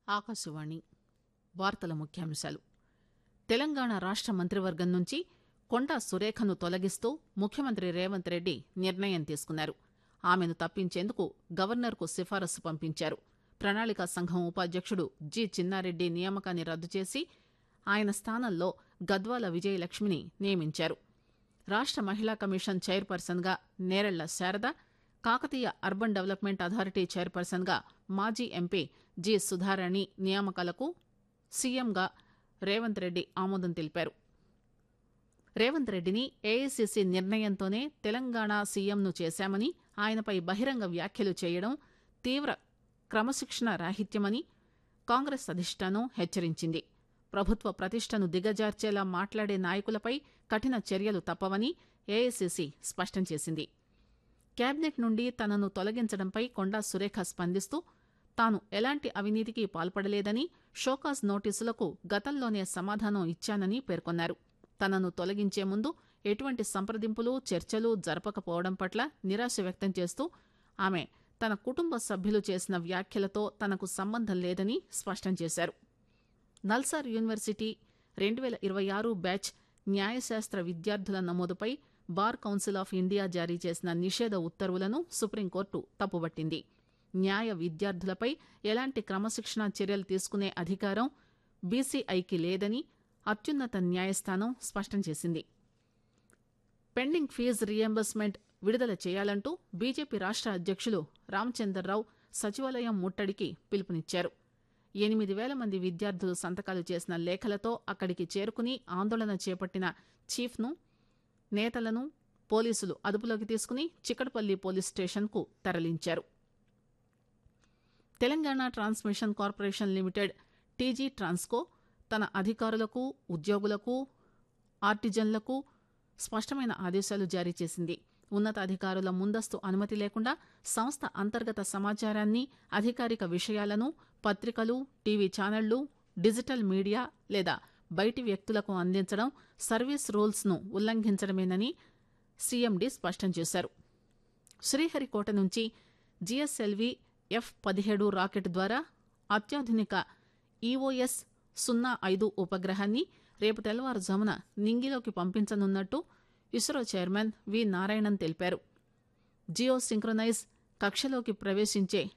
ఆకాశవాణి వార్తల ముఖ్యాంశాలు తెలంగాణ రాష్ట మంత్రివర్గం నుంచి కొండా సురేఖను తొలగిస్తూ ముఖ్యమంత్రి రేవంత్ రెడ్డి నిర్ణయం తీసుకున్నారు ఆమెను తప్పించేందుకు గవర్నర్కు సిఫారసు పంపించారు ప్రణాళికా సంఘం ఉపాధ్యకుడు జి చిన్నారెడ్డి నియామకాన్ని రద్దు చేసి ఆయన స్థానంలో గద్వాల విజయలక్ష్మిని నియమించారు రాష్ట మహిళా కమిషన్ చైర్పర్సన్ గా Nerella Sharada Kakatiya urban development authority chairperson గా మాజీ ఎంపీ జి సుధారాణి నియామకాలకు సీఎంగా రేవంత్ రెడ్డి ఆమోదం తెలిపారు రేవంత్ రెడ్డిని ఏఐసీసీ నిర్ణయంతోనే తెలంగాణ సీఎంను చేశామని ఆయనపై బహిరంగ వ్యాఖ్యలు చేయడం తీవ్ర క్రమశిక్షణ రాహిత్యమని కాంగ్రెస్ అధిష్టానం హెచ్చరించింది ప్రభుత్వ ప్రతిష్టను దిగజార్చేలా మాట్లాడే నాయకులపై కఠిన చర్యలు తప్పవని ఏఐసీసీ స్పష్టం చేసింది కేబినెట్ నుండి తనను తొలగించడంపై కొండా సురేఖ స్పందిస్తూ తాను ఎలాంటి అవినీతికి పాల్పడలేదని షోకాజ్ నోటీసులకు గతంలోనే సమాధానం ఇచ్చానని పేర్కొన్నారు తనను తొలగించే ముందు ఎటువంటి సంప్రదింపులు చర్చలు జరపకపోవడం పట్ల నిరాశ వ్యక్తం చేస్తూ ఆమె తన కుటుంబ సభ్యులు చేసిన వ్యాఖ్యలతో తనకు సంబంధం లేదని స్పష్టం చేశారు నల్సార్ యూనివర్సిటీ రెండు వేల ఇరవై ఆరు బ్యాచ్ న్యాయశాస్త్ర విద్యార్థుల నమోదుపై బార్ కౌన్సిల్ ఆఫ్ ఇండియా జారీ చేసిన నిషేధ ఉత్తర్వులను సుప్రీంకోర్టు తప్పుబట్టింది న్యాయ విద్యార్థులపై ఎలాంటి క్రమశిక్షణా చర్యలు తీసుకునే అధికారం బీసీఐకి లేదని అత్యున్నత న్యాయస్థానం స్పష్టం చేసింది పెండింగ్ ఫీజు రియంబర్స్మెంట్ విడుదల చేయాలంటూ బీజేపీ రాష్ట అధ్యక్షులు రామచందర్రావు సచివాలయం ముట్టడికి పిలుపునిచ్చారు ఎనిమిది వేల మంది విద్యార్థులు సంతకాలు చేసిన లేఖలతో అక్కడికి చేరుకుని ఆందోళన చేపట్టిన చీఫ్ను నేతలను పోలీసులు అదుపులోకి తీసుకుని చిక్కడపల్లి పోలీస్ స్టేషన్కు తరలించారు Telangana transmission corporation limited TG Transco తన అధికారులకు ఉద్యోగులకు ఆర్టిజన్లకు స్పష్టమైన ఆదేశాలు జారీ చేసింది ఉన్నతాధికారుల ముందస్తు అనుమతి లేకుండా సంస్థ అంతర్గత సమాచారాన్ని అధికారిక విషయాలను పత్రికలు టీవీ ఛానళ్లు డిజిటల్ మీడియా లేదా బయటి వ్యక్తులకు అందించడం సర్వీస్ రూల్స్ ను ఉల్లంఘించడమేనని సీఎండీ స్పష్టం చేశారు శ్రీహరికోట నుంచి జీఎస్ఎల్వీ ఎఫ్ పదిహేడు రాకెట్ ద్వారా అత్యాధునిక ఈఓఎస్ సున్నా ఐదు ఉపగ్రహాన్ని రేపు తెల్లవారుజామున నింగిలోకి పంపించనున్నట్టు ఇస్రో చైర్మన్ వి నారాయణన్ తెలిపారు జియో సింక్రొనైజ్ కక్షలోకి ప్రవేశించే